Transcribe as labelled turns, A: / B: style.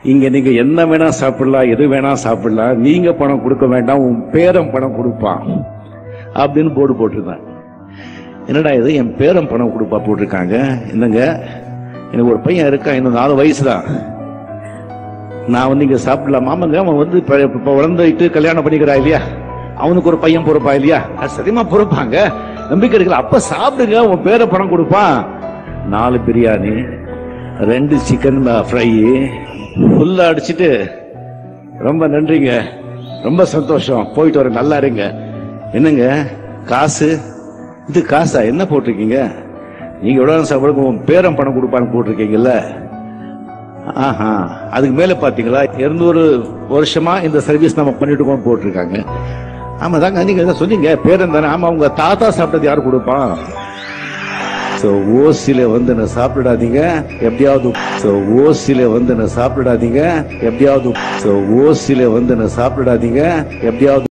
A: இங்க நீங்க என்ன வேணா சாப்பிடலாம் எது வேணா சாப்பிடலாம் நீங்க பணம் கொடுக்க வேண்டாம் உன் பேரன் பணம் கொடுப்பான் அப்படின்னு போர்டு போட்டிருந்தேன் என்னடா இது என் பேரன் பணம் கொடுப்பா போட்டிருக்காங்க என்னங்க எனக்கு ஒரு பையன் இருக்கான் இன்னும் நாலு வயசு தான் நான் வந்து இங்க சாப்பிடலாம் மாமங்க அவன் வந்து இப்ப இப்ப வளர்ந்துட்டு கல்யாணம் பண்ணிக்கிறா இல்லையா அவனுக்கு ஒரு பையன் பொறுப்பா இல்லையா அது சரியமா பொறுப்பாங்க நம்பிக்கை இருக்குல்ல அப்ப சாப்பிடுங்க உன் பேரை பணம் கொடுப்பான் நாலு பிரியாணி ரெண்டு சிக்கன் ஃப்ரை ஃபுல்லா அடிச்சிட்டு ரொம்ப நன்றிங்க ரொம்ப சந்தோஷம் போயிட்டு வர நல்லா இருங்க என்னங்க காசு இது காசா என்ன போட்டிருக்கீங்க நீங்க எவ்வளவு சாப்பிடுங்க உன் பேரன் பணம் கொடுப்பான்னு போட்டிருக்கீங்கல்ல ஆஹா அதுக்கு மேல பாத்தீங்களா இருநூறு வருஷமா இந்த சர்வீஸ் நம்ம பண்ணிட்டு இருக்கோம் போட்டிருக்காங்க ஆமா தாங்க நீங்க என்ன சொன்னீங்க பேரன் தானே ஆமா உங்க தாத்தா சாப்பிட்டது யார் கொடுப்பான் சோ ஓசில வந்து என்ன சாப்பிடாதீங்க எப்படியாவது சோ ஓசில வந்து என்ன சாப்பிடாதீங்க எப்படியாவது சோ ஓசில வந்து என்ன சாப்பிடாதீங்க எப்படியாவது